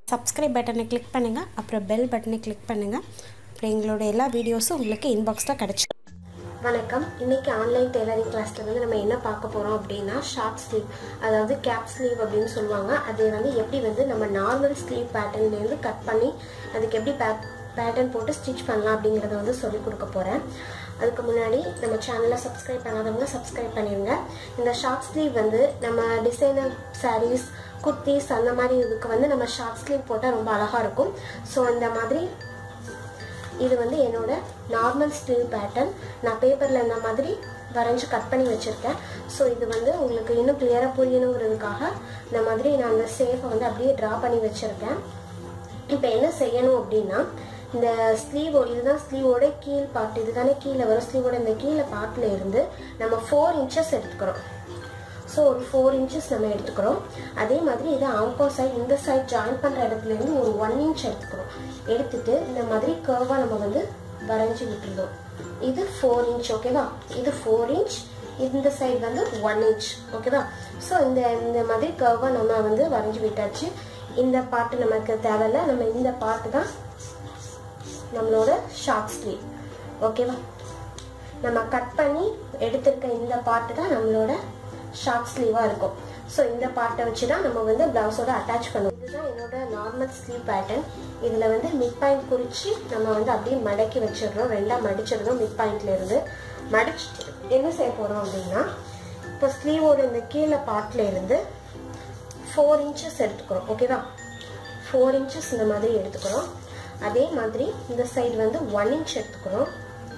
Subscribe பட்டனை click பண்ணுங்கள் அப்புறம் பெல் பட்டனை கிளிக் பண்ணுங்கள் அப்புறம் எங்களோட எல்லா வீடியோஸும் உங்களுக்கு இன்பாக்ஸில் கிடச்சிடும் வணக்கம் இன்னைக்கு ஆன்லைன் டெய்லரிங் கிளாஸில் வந்து நம்ம என்ன பார்க்க போகிறோம் அப்படின்னா ஷார்ட் ஸ்லீவ் அதாவது கேப் ஸ்லீவ் அப்படின்னு சொல்லுவாங்க அது வந்து எப்படி வந்து நம்ம நார்மல் ஸ்லீவ் பேட்டர்ன்லேருந்து கட் பண்ணி அதுக்கு எப்படி பே பேட்டர்ன் போட்டு ஸ்டிச் பண்ணலாம் அப்படிங்கிறத வந்து சொல்லிக் கொடுக்க போகிறேன் அதுக்கு முன்னாடி நம்ம சேனலை சப்ஸ்கிரைப் பண்ணாதவங்க சப்ஸ்கிரைப் பண்ணிடுங்க இந்த ஷார்ட் ஸ்லீவ் வந்து நம்ம டிசைனர் சாரீஸ் குர்த்திஸ் அந்த மாதிரி இதுக்கு வந்து நம்ம ஷார்ட் ஸ்லீவ் போட்டால் ரொம்ப அழகாக இருக்கும் ஸோ இந்த மாதிரி இது வந்து என்னோட நார்மல் ஸ்லீவ் பேட்டர்ன் நான் பேப்பரில் இந்த மாதிரி வரைஞ்சி கட் பண்ணி வச்சுருக்கேன் ஸோ இது வந்து உங்களுக்கு இன்னும் கிளியராக புரியணுங்கிறதுக்காக இந்த மாதிரி நான் அந்த சேஃபை வந்து அப்படியே ட்ரா பண்ணி வச்சுருக்கேன் இப்போ என்ன செய்யணும் அப்படின்னா இந்த ஸ்லீவோ இதுதான் ஸ்லீவோட கீழ் பார்ட் இதுதானே கீழே வரும் ஸ்லீவோட இந்த கீழே பார்ட்டில் இருந்து நம்ம ஃபோர் இன்ச்சஸ் எடுத்துக்கிறோம் ஸோ ஒரு ஃபோர் இன்ச்சஸ் நம்ம எடுத்துக்கிறோம் அதே மாதிரி இது ஆம்போ சைட் இந்த சைட் ஜாயின் பண்ணுற இடத்துலேருந்து ஒரு ஒன் இன்ச் எடுத்துக்கிறோம் எடுத்துட்டு இந்த மாதிரி கர்வாக நம்ம வந்து வரைஞ்சி விட்டுருந்தோம் இது ஃபோர் இன்ச் ஓகேவா இது ஃபோர் இன்ச் இந்த சைடு வந்து ஒன் இன்ச் ஓகேவா ஸோ இந்த இந்த மாதிரி கர்வாக நம்ம வந்து வரைஞ்சி விட்டாச்சு இந்த பாட்டு நமக்கு தேவையில்ல நம்ம இந்த பாட்டு தான் நம்மளோட ஷார்ட் ஸ்லீவ் ஓகேவா நம்ம கட் பண்ணி எடுத்திருக்க இந்த பாட்டு தான் நம்மளோட ஷார்ட் ஸ்லீவாக இருக்கும் ஸோ இந்த பார்ட்டை வச்சு தான் நம்ம வந்து ப்ளவுஸோட அட்டாச் பண்ணுவோம் இதுதான் என்னோட நார்மல் ஸ்லீவ் பேட்டர்ன் இதில் வந்து மிட் பாயிண்ட் குறித்து நம்ம வந்து அப்படியே மடக்கி வச்சிடுறோம் ரெண்டாக மடிச்சிடுறோம் மிட் பாயிண்ட்ல இருந்து மடிச்சுட்டு என்ன செய்ய போகிறோம் அப்படின்னா இப்போ ஸ்லீவோட இந்த கீழே பார்ட்ல இருந்து ஃபோர் இன்ச்சஸ் எடுத்துக்கிறோம் ஓகேவா ஃபோர் இன்ச்சஸ் இந்த மாதிரி எடுத்துக்கிறோம் அதே மாதிரி இந்த சைடு வந்து ஒன் இன்ச் எடுத்துக்கிறோம்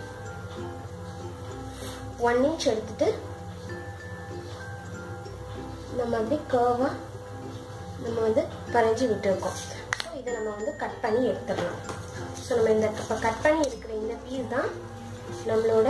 ஒன் இன்ச் எடுத்துட்டு இந்த மாதிரி கர்வாக நம்ம வந்து வரைஞ்சி விட்டுருக்கோம் ஸோ இதை நம்ம வந்து கட் பண்ணி எடுத்துடலாம் ஸோ நம்ம இந்த இப்போ கட் பண்ணி எடுக்கிற இந்த பீஸ் தான் நம்மளோட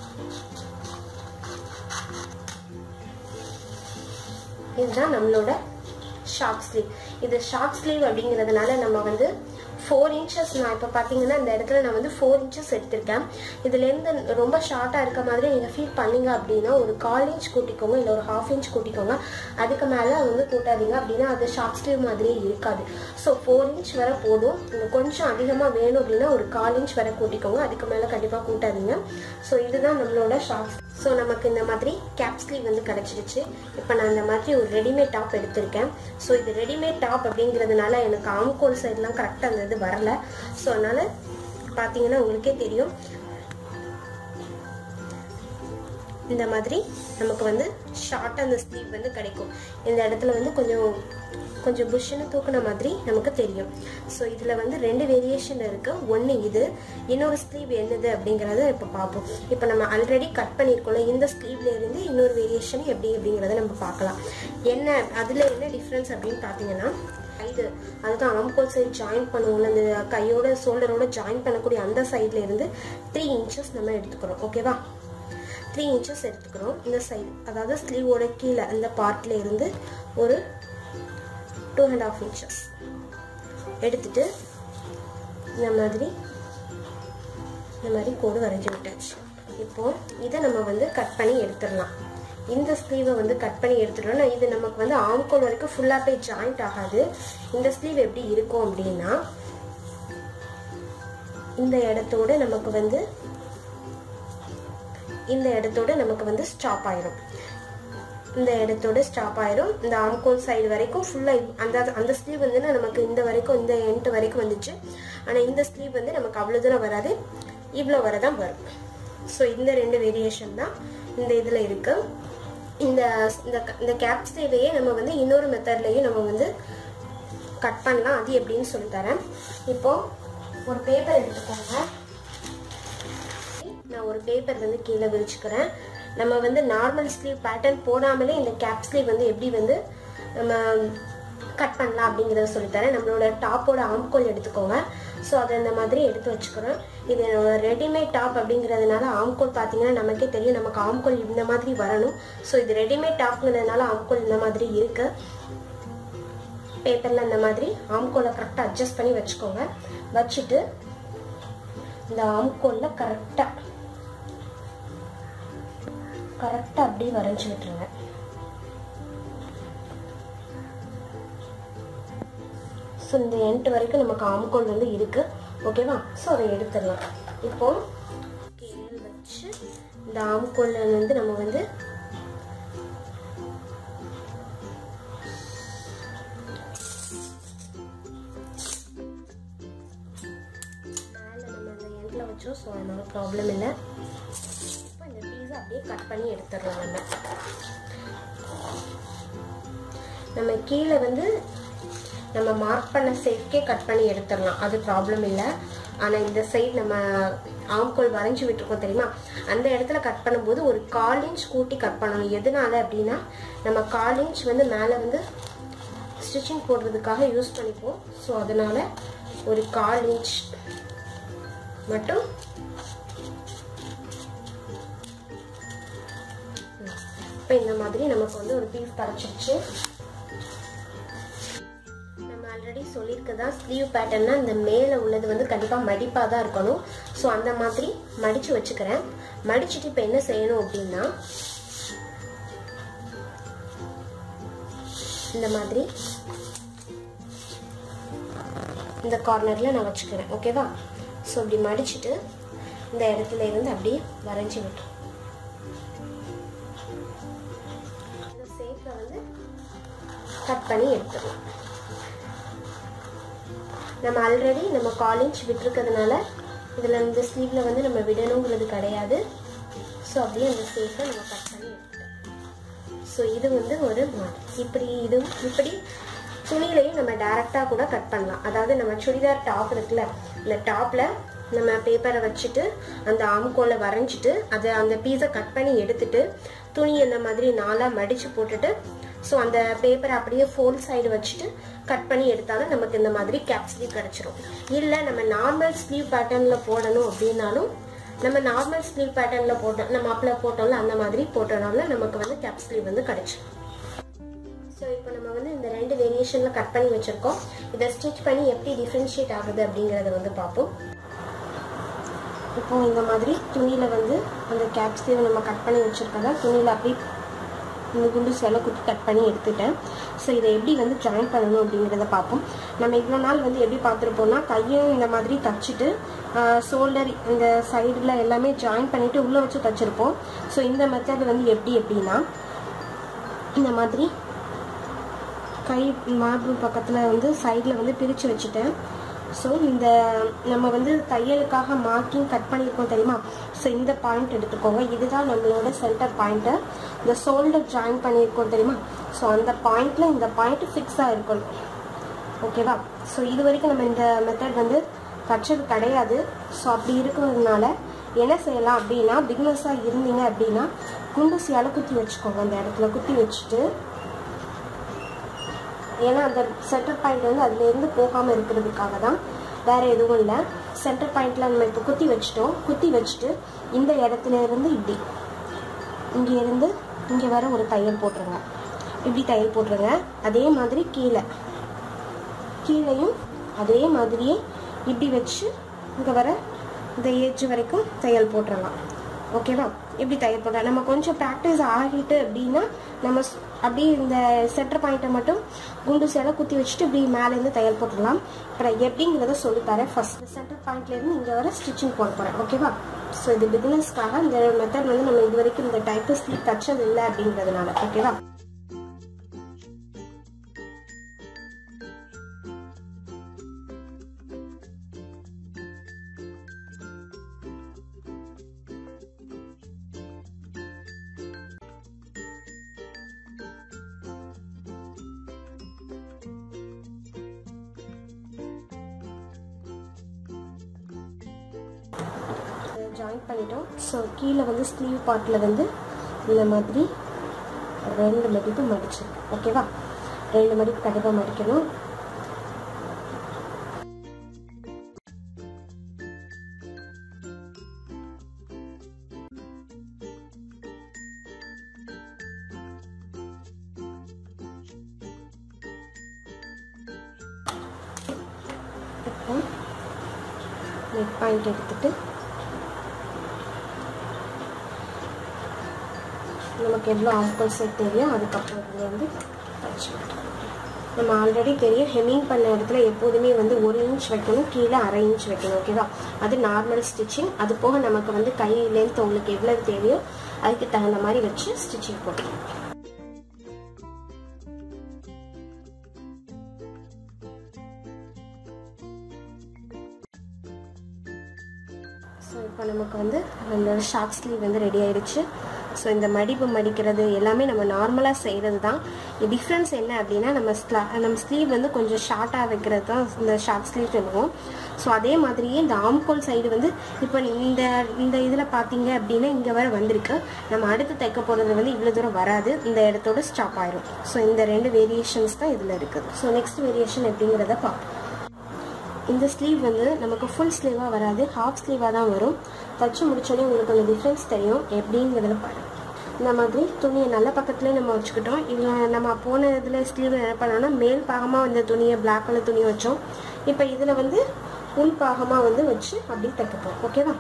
இதுதான் நம்மளோட ஷார்ட் ஸ்லீவ் இது ஷார்ட் ஸ்லீவ் அப்படிங்கிறதுனால நம்ம வந்து ஃபோர் இன்ச்சஸ் நான் இப்போ பார்த்தீங்கன்னா இந்த இடத்துல நான் வந்து ஃபோர் இன்ச்சஸ் எடுத்திருக்கேன் இதுலேருந்து ரொம்ப ஷார்ட்டாக இருக்க மாதிரி நீங்கள் ஃபீல் பண்ணீங்க அப்படின்னா ஒரு கால் இன்ச் கூட்டிக்கோங்க இல்லை ஒரு ஹாஃப் இன்ச் கூட்டிக்கோங்க அதுக்கு மேலே வந்து கூட்டாதீங்க அப்படின்னா அது ஷார்ட் ஸ்லீவ் மாதிரியே இருக்காது ஸோ ஃபோர் இன்ச் வர போதும் இன்னும் கொஞ்சம் அதிகமாக வேணும் அப்படின்னா ஒரு கால் இன்ச் வர கூட்டிக்கோங்க அதுக்கு மேலே கண்டிப்பாக கூட்டாதீங்க ஸோ இதுதான் நம்மளோட ஷார்ட் ஸோ நமக்கு இந்த மாதிரி கேப் ஸ்லீவ் வந்து கிடச்சிருச்சு இப்போ நான் இந்த மாதிரி ஒரு ரெடிமேட் டாப் எடுத்திருக்கேன் ஸோ இது ரெடிமேட் டாப் அப்படிங்கிறதுனால எனக்கு ஆம்கோல் சைட்லாம் கரெக்டாக அந்த இது வரல ஸோ அதனால் பார்த்தீங்கன்னா உங்களுக்கே தெரியும் இந்த மாதிரி நமக்கு வந்து ஷார்ட்டாக அந்த ஸ்லீவ் வந்து கிடைக்கும் இந்த இடத்துல வந்து கொஞ்சம் கொஞ்சம் புஷ்ஷுன்னு தூக்குன மாதிரி நமக்கு தெரியும் ஸோ இதில் வந்து ரெண்டு வேரியேஷன் இருக்குது ஒன்று இது இன்னொரு ஸ்லீவ் என்னது அப்படிங்கிறத இப்போ பார்ப்போம் இப்போ நம்ம ஆல்ரெடி கட் பண்ணியிருக்கோம்ல இந்த ஸ்லீவ்ல இருந்து இன்னொரு வேரியேஷன் எப்படி அப்படிங்கிறத நம்ம பார்க்கலாம் என்ன அதில் என்ன டிஃப்ரென்ஸ் அப்படின்னு பார்த்தீங்கன்னா சைடு அதுதான் ஆம்கோல் சைடு ஜாயின் பண்ணுவோம்ல அந்த கையோட ஷோல்டரோட ஜாயின் பண்ணக்கூடிய அந்த சைட்ல இருந்து த்ரீ இன்ச்சஸ் நம்ம எடுத்துக்கிறோம் ஓகேவா த்ரீ இன்ச்சஸ் எடுத்துக்கிறோம் இந்த சைடு அதாவது ஸ்லீவோட கீழே அந்த பார்ட்ல இருந்து ஒரு டூ அண்ட் ஆஃப் இன்ச்சஸ் எடுத்துட்டு இந்த மாதிரி இந்த மாதிரி கோடு வரைஞ்சி விட்டாச்சு இப்போ இதை நம்ம வந்து கட் பண்ணி எடுத்துடலாம் இந்த ஸ்லீவை வந்து கட் பண்ணி எடுத்துட்டோம்னா இது நமக்கு வந்து ஆம்கோல் வரைக்கும் ஃபுல்லாக போய் ஜாயிண்ட் ஆகாது இந்த ஸ்லீவ் எப்படி இருக்கும் அப்படின்னா இந்த இடத்தோட நமக்கு வந்து இந்த இடத்தோட நமக்கு வந்து ஸ்டாப் ஆயிரும் இந்த இடத்தோட ஸ்டாப் ஆயிரும் இந்த ஆம்கோல் சைடு வரைக்கும் ஃபுல்லாக அந்த அந்த ஸ்லீவ் வந்து நமக்கு இந்த வரைக்கும் இந்த எண்ட் வரைக்கும் வந்துச்சு ஆனால் இந்த ஸ்லீவ் வந்து நமக்கு அவ்வளோ தூரம் வராது இவ்வளோ வரதான் வரும் ஸோ இந்த ரெண்டு வேரியேஷன் தான் இந்த இதில் இருக்கு இந்த இந்த கேப் ஸ்லீவையே நம்ம வந்து இன்னொரு மெத்தட்லேயும் நம்ம வந்து கட் பண்ணலாம் அது எப்படின்னு சொல்லி தரேன் இப்போ ஒரு பேப்பர் எடுத்துக்கோங்க நான் ஒரு பேப்பர் வந்து கீழே விரிச்சுக்கிறேன் நம்ம வந்து நார்மல் ஸ்லீவ் பேட்டர்ன் போடாமலே இந்த கேப் ஸ்லீவ் வந்து எப்படி வந்து நம்ம கட் பண்ணலாம் அப்படிங்கிறத சொல்லித்தரேன் நம்மளோட டாப்போட ஆம்கோல் எடுத்துக்கோங்க ஸோ அதை இந்த மாதிரி எடுத்து வச்சுக்கிறோம் இது என்னோட ரெடிமேட் டாப் அப்படிங்கிறதுனால ஆம்கோல் பார்த்தீங்கன்னா நமக்கே தெரியும் நமக்கு ஆம்கோல் இந்த மாதிரி வரணும் ஸோ இது ரெடிமேட் டாப்ங்கிறதுனால ஆம்கோல் இந்த மாதிரி இருக்கு பேப்பரில் இந்த மாதிரி ஆம்கோலை கரெக்டாக அட்ஜஸ்ட் பண்ணி வச்சுக்கோங்க வச்சுட்டு இந்த ஆம்கோலில் கரெக்டாக கரெக்டாக அப்படியே வரைஞ்சி விட்டுருங்க ஸோ இந்த எண்ட் வரைக்கும் நமக்கு ஆம்கோல் வந்து இருக்கு ஓகேவா ஸோ அதை எடுத்துடலாம் இப்போ ஸ்கேல் வச்சு இந்த ஆம்கோல்ல வந்து நம்ம வந்து மேலே நம்ம அந்த எண்டில் வச்சோம் ஸோ அதனால ப்ராப்ளம் இல்லை இப்போ இந்த பீஸை அப்படியே கட் பண்ணி எடுத்துடலாம் நம்ம நம்ம கீழே வந்து நம்ம மார்க் பண்ண சைட்கே கட் பண்ணி எடுத்துடலாம் அது ப்ராப்ளம் இல்லை ஆனால் இந்த சைடு நம்ம ஆம்கோல் வரைஞ்சி விட்டுருக்கோம் தெரியுமா அந்த இடத்துல கட் பண்ணும்போது ஒரு கால் இன்ச் கூட்டி கட் பண்ணணும் எதனால அப்படின்னா நம்ம கால் இன்ச் வந்து மேலே வந்து ஸ்டிச்சிங் போடுறதுக்காக யூஸ் பண்ணிப்போம் ஸோ அதனால ஒரு கால் இன்ச் மட்டும் இப்போ இந்த மாதிரி நமக்கு வந்து ஒரு பீஸ் கிடச்சிருச்சு நம்ம ஆல்ரெடி சொல்லியிருக்கதா ஸ்லீவ் பேட்டர்னா இந்த மேலே உள்ளது வந்து கண்டிப்பாக மடிப்பாக தான் இருக்கணும் ஸோ அந்த மாதிரி மடித்து வச்சுக்கிறேன் மடிச்சுட்டு இப்போ என்ன செய்யணும் அப்படின்னா இந்த மாதிரி இந்த கார்னரில் நான் வச்சுக்கிறேன் ஓகேவா ஸோ இப்படி மடிச்சுட்டு இந்த இடத்துல இருந்து அப்படியே வரைஞ்சி விட்டோம் இந்த ஷேப்பை வந்து கட் பண்ணி எடுத்துடலாம் நம்ம ஆல்ரெடி நம்ம காலேஜ் விட்டுருக்கிறதுனால இதில் இந்த ஸ்லீவில் வந்து நம்ம விடணுங்கிறது கிடையாது ஸோ அப்படியே அந்த ஷேப்பை நம்ம கட் பண்ணி எடுத்துட்டோம் ஸோ இது வந்து ஒரு மாடல் இப்படி இது இப்படி துணிலையும் நம்ம டேரெக்டாக கூட கட் பண்ணலாம் அதாவது நம்ம சுடிதார் டாப் இருக்குல்ல இந்த டாப்பில் நம்ம பேப்பரை வச்சுட்டு அந்த ஆம்கோலை வரைஞ்சிட்டு அதை அந்த பீஸை கட் பண்ணி எடுத்துட்டு துணி இந்த மாதிரி நாலாக மடித்து போட்டுட்டு ஸோ அந்த பேப்பரை அப்படியே ஃபோல் சைடு வச்சுட்டு கட் பண்ணி எடுத்தாலும் நமக்கு இந்த மாதிரி கேப் ஸ்லீவ் கிடச்சிரும் இல்லை நம்ம நார்மல் ஸ்லீவ் பேட்டர்னில் போடணும் அப்படின்னாலும் நம்ம நார்மல் ஸ்லீவ் பேட்டர்னில் போட்டோம் நம்ம அப்பில் போட்டோம்ல அந்த மாதிரி போட்டோம்னால நமக்கு வந்து கேப் ஸ்லீவ் வந்து கிடச்சிரும் ஸோ இப்போ நம்ம வந்து இந்த ரெண்டு வேரியேஷனில் கட் பண்ணி வச்சுருக்கோம் இதை ஸ்டிச் பண்ணி எப்படி டிஃப்ரென்ஷியேட் ஆகுது அப்படிங்கிறத வந்து பார்ப்போம் இப்போ இந்த மாதிரி துணியில் வந்து அந்த கேப் ஸ்லீவ் நம்ம கட் பண்ணி வச்சுருக்கதா துணியில் அப்படியே இந்த குண்டு செலை குத்தி கட் பண்ணி எடுத்துட்டேன் ஸோ இதை எப்படி வந்து ஜாயின் பண்ணணும் அப்படிங்கிறத பார்ப்போம் நம்ம இவ்வளோ நாள் வந்து எப்படி பார்த்துருப்போம்னா கையும் இந்த மாதிரி தச்சுட்டு ஷோல்டர் இந்த சைடில் எல்லாமே ஜாயின் பண்ணிவிட்டு உள்ளே வச்சு தச்சுருப்போம் ஸோ இந்த மெத்தட் வந்து எப்படி எப்படின்னா இந்த மாதிரி கை மார்பு பக்கத்தில் வந்து சைடில் வந்து பிரித்து வச்சுட்டேன் ஸோ இந்த நம்ம வந்து தையலுக்காக மார்க்கிங் கட் பண்ணியிருக்கோம் தெரியுமா ஸோ இந்த பாயிண்ட் எடுத்துக்கோங்க இதுதான் நம்மளோட சென்டர் பாயிண்ட்டு இந்த ஷோல்டர் ஜாயின் பண்ணியிருக்கோம் தெரியுமா ஸோ அந்த பாயிண்டில் இந்த பாயிண்ட் ஃபிக்ஸாக இருக்கணும் ஓகேவா ஸோ இது வரைக்கும் நம்ம இந்த மெத்தட் வந்து தச்சது கிடையாது ஸோ அப்படி இருக்கிறதுனால என்ன செய்யலாம் அப்படின்னா பிக்னஸாக இருந்தீங்க அப்படின்னா குண்டூசியால் குத்தி வச்சுக்கோங்க அந்த இடத்துல குத்தி வச்சுட்டு ஏன்னா அந்த சென்டர் பாயிண்ட் வந்து அதுலேருந்து போகாமல் இருக்கிறதுக்காக தான் வேறு எதுவும் இல்லை சென்டர் பாயிண்டில் நம்ம இப்போ குத்தி வச்சுட்டோம் குத்தி வச்சுட்டு இந்த இடத்துல இருந்து இப்படி இங்கே இருந்து இங்கே வர ஒரு தையல் போட்டுருங்க இப்படி தையல் போட்டுருங்க அதே மாதிரி கீழே கீழேயும் அதே மாதிரியே இப்படி வச்சு இங்கே வர இந்த ஏஜ் வரைக்கும் தையல் போட்டுடலாம் ஓகேவா இப்படி தையல் போடலாம் நம்ம கொஞ்சம் ப்ராக்டிஸ் ஆகிட்டு அப்படின்னா நம்ம ஸ்- அப்படியே இந்த சென்டர் பாயிண்ட்டை மட்டும் குண்டு சேலை குத்தி வச்சுட்டு இப்படி மேலேருந்து தையல் போட்டுடலாம் அப்புறம் எப்படிங்கிறத சொல்லித்தரேன் ஃபர்ஸ்ட் சென்டர் பாயிண்ட்லேருந்து இங்கே வர ஸ்டிச்சிங் போட போகிறேன் ஓகேவா ஸோ இது பிகினர்ஸ்க்காக இந்த மெத்தட் வந்து நம்ம இது வரைக்கும் இந்த டைப்பு ஸ்லீப் தச்சது இல்லை அப்படிங்கிறதுனால ஓகேவா ஜாயின் பண்ணிட்டோம் ஸோ கீழே வந்து ஸ்லீவ் பார்ட்டில் வந்து இந்த மாதிரி ரெண்டு மடிப்பு மடிச்சு ஓகேவா ரெண்டு மடிப்பு கண்டிப்பாக மடிக்கணும் இப்போ நெக் பாயிண்ட் எடுத்துட்டு நமக்கு எவ்வளோ ஆம்பிள் செட் தெரியும் அதுக்கப்புறம் இதுல வந்து தச்சு விட்டுறோம். நம்ம ஆல்ரெடி தெரியும் ஹெம்மிங் பண்ண இடத்துல எப்போதுமே வந்து ஒரு இன்ச் வைக்கணும் கீழே அரை இன்ச் வைக்கணும் ஓகேவா அது நார்மல் ஸ்டிச்சிங் அது போக நமக்கு வந்து கை லென்த் உங்களுக்கு எவ்வளவு தேவையோ அதுக்கு தகுந்த மாதிரி வச்சு ஸ்டிச்சிங் போட்டுக்கலாம் ஸோ இப்போ நமக்கு வந்து நம்மளோட ஷார்ட் ஸ்லீவ் வந்து ரெடி ஆயிடுச்சு ஸோ இந்த மடிப்பு மடிக்கிறது எல்லாமே நம்ம நார்மலாக செய்கிறது தான் டிஃப்ரென்ஸ் என்ன அப்படின்னா நம்ம ஸ்லா நம்ம ஸ்லீவ் வந்து கொஞ்சம் ஷார்ட்டாக வைக்கிறது தான் இந்த ஷார்ட் ஸ்லீவ் சொல்லுவோம் ஸோ அதே மாதிரியே இந்த ஆம்கோல் சைடு வந்து இப்போ இந்த இந்த இதில் பார்த்தீங்க அப்படின்னா இங்கே வர வந்திருக்கு நம்ம அடுத்து தைக்க போகிறது வந்து இவ்வளோ தூரம் வராது இந்த இடத்தோட ஸ்டாப் ஆயிரும் ஸோ இந்த ரெண்டு வேரியேஷன்ஸ் தான் இதில் இருக்குது ஸோ நெக்ஸ்ட் வேரியேஷன் எப்படிங்கிறத பார்ப்போம் இந்த ஸ்லீவ் வந்து நமக்கு ஃபுல் ஸ்லீவாக வராது ஹாஃப் ஸ்லீவாக தான் வரும் தச்சு முடிச்சோடனே உங்களுக்கு அந்த டிஃப்ரென்ஸ் தெரியும் எப்படிங்கிறத பாருங்க இந்த மாதிரி துணியை நல்ல பக்கத்துலேயே நம்ம வச்சுக்கிட்டோம் இதில் நம்ம போன இதில் ஸ்லீவ் என்ன பண்ணோம்னா மேல் பாகமாக வந்த துணியை பிளாக் கலர் துணி வச்சோம் இப்போ இதில் வந்து உள் பாகமாக வந்து வச்சு அப்படி தைக்கப்போம் ஓகேவா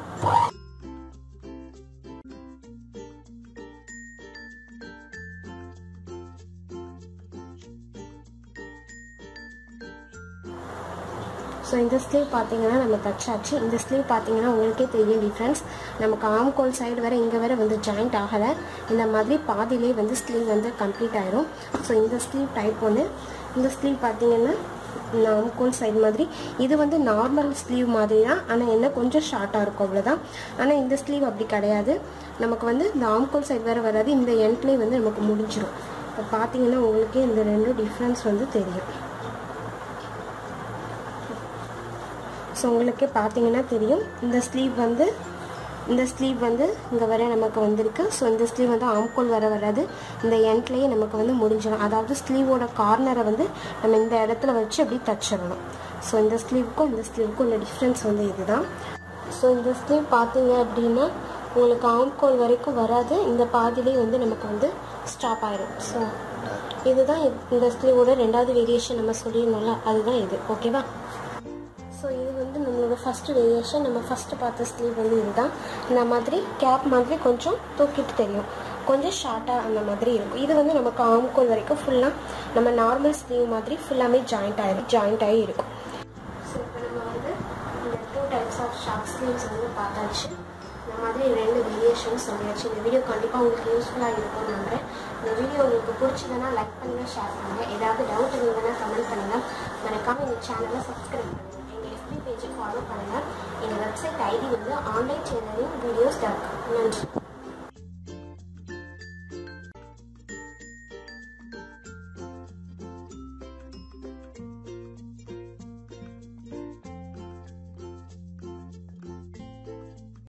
ஸோ இந்த ஸ்லீவ் பார்த்தீங்கன்னா நம்ம தச்சாச்சு இந்த ஸ்லீவ் பார்த்தீங்கன்னா உங்களுக்கே தெரியும் டிஃப்ரென்ஸ் நமக்கு ஆம்கோல் சைடு வர இங்கே வர வந்து ஜாயிண்ட் ஆகலை இந்த மாதிரி பாதியிலே வந்து ஸ்லீவ் வந்து கம்ப்ளீட் ஆயிரும் ஸோ இந்த ஸ்லீவ் டைப் ஒன்று இந்த ஸ்லீவ் பார்த்தீங்கன்னா இந்த ஆம்கோல் சைடு மாதிரி இது வந்து நார்மல் ஸ்லீவ் மாதிரி தான் ஆனால் என்ன கொஞ்சம் ஷார்ட்டாக இருக்கும் அவ்வளோதான் ஆனால் இந்த ஸ்லீவ் அப்படி கிடையாது நமக்கு வந்து இந்த ஆம்கோல் சைடு வேறு வராது இந்த எண்ட்லேயே வந்து நமக்கு முடிஞ்சிடும் இப்போ பார்த்தீங்கன்னா உங்களுக்கே இந்த ரெண்டும் டிஃப்ரென்ஸ் வந்து தெரியும் ஸோ உங்களுக்கு பார்த்தீங்கன்னா தெரியும் இந்த ஸ்லீவ் வந்து இந்த ஸ்லீவ் வந்து இங்கே வர நமக்கு வந்திருக்கு ஸோ இந்த ஸ்லீவ் வந்து ஆம்கோல் வர வராது இந்த எண்ட்லேயே நமக்கு வந்து முடிஞ்சிடும் அதாவது ஸ்லீவோட கார்னரை வந்து நம்ம இந்த இடத்துல வச்சு அப்படி தச்சிடணும் ஸோ இந்த ஸ்லீவுக்கும் இந்த ஸ்லீவுக்கும் உள்ள டிஃப்ரென்ஸ் வந்து இதுதான் ஸோ இந்த ஸ்லீவ் பார்த்தீங்க அப்படின்னா உங்களுக்கு ஆம்கோல் வரைக்கும் வராது இந்த பாதிலே வந்து நமக்கு வந்து ஸ்டாப் ஆயிடும் ஸோ இதுதான் இந்த ஸ்லீவோட ரெண்டாவது வேரியேஷன் நம்ம சொல்லியிருந்தோம்ல அதுதான் இது ஓகேவா ஸோ இது வந்து நம்மளோட ஃபஸ்ட்டு வேரியேஷன் நம்ம ஃபஸ்ட்டு பார்த்த ஸ்லீவ் வந்து இதுதான் இந்த மாதிரி கேப் மாதிரி கொஞ்சம் தூக்கிட்டு தெரியும் கொஞ்சம் ஷார்ட்டாக அந்த மாதிரி இருக்கும் இது வந்து நமக்கு ஆம்கோல் வரைக்கும் ஃபுல்லாக நம்ம நார்மல் ஸ்லீவ் மாதிரி ஃபுல்லாமே ஜாயிண்ட் ஆகிடும் ஜாயிண்ட் ஆகி இருக்கும் ஸோ இப்போ நம்ம வந்து இந்த two types of short sleeves வந்து பார்த்தாச்சு இந்த மாதிரி ரெண்டு வேரியேஷன் சொல்லியாச்சு இந்த வீடியோ கண்டிப்பாக உங்களுக்கு யூஸ்ஃபுல்லாக இருக்கும்னு நம்புறேன் இந்த வீடியோ உங்களுக்கு பிடிச்சதுன்னா லைக் பண்ணுங்கள் ஷேர் பண்ணுங்கள் ஏதாவது டவுட் இருந்ததுன்னா கமெண்ட் பண்ணுங்கள் மறக்காமல் எங்கள் சேனலை சப்ஸ்கிரைப் பண்ணுங்கள் எங்கள் எஃபி பேஜை ஃபாலோ பண்ணுங்கள் எங்கள் வெப்சைட் ஐடி வந்து ஆன்லைன் சேனலில் வீடியோஸ் டாட் நன்றி